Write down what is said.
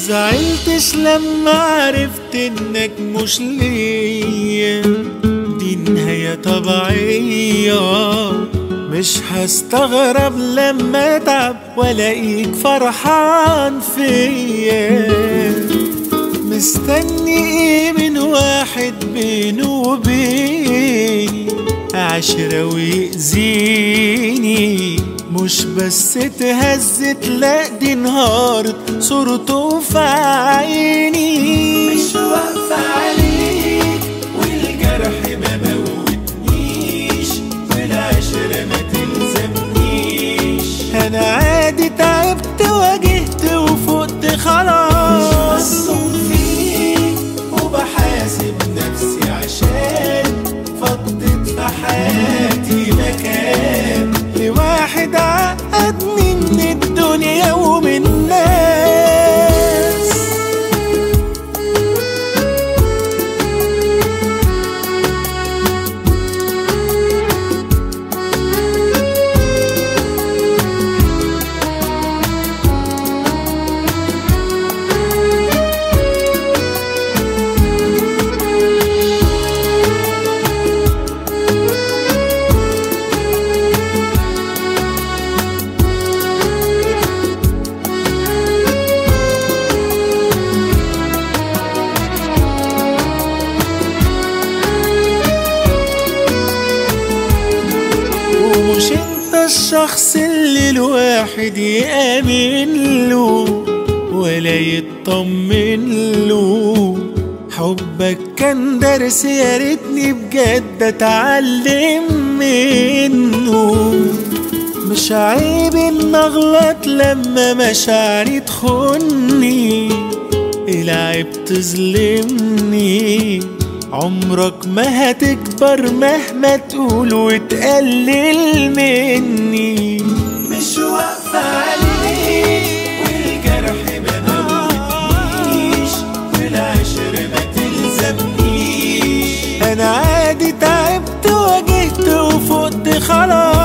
زعلتش لما عرفت انك مش ليا دي نهاية طبيعية مش هستغرب لما اتعب والاقيك فرحان فيا مستني ايه من واحد بينه وبيني عشرة ويأذيني مش بس اتهزت لا دي انهارت صورته في عيني مش واقفة عليك والجرح ما موتنيش والعشرة ما تلزمنيش انا عادي تعبت واجهت وفقت خلاص مصدوم فيك وبحاسب نفسي عشان فضت في حياتي مكان لواحد عقدني من الدنيا ومن الناس ومش انت الشخص اللي الواحد يآمن له ولا يطمن له حبك كان درس يا ريتني بجد اتعلم منه مش عيب ان اغلط لما مشاعري تخني العيب تظلمني عمرك ما هتكبر مهما تقول وتقلل مني مش واقفة عليك والجرح ما موتنيش والعشرة ما تلزمنيش انا عادي تعبت واجهت وفقت خلاص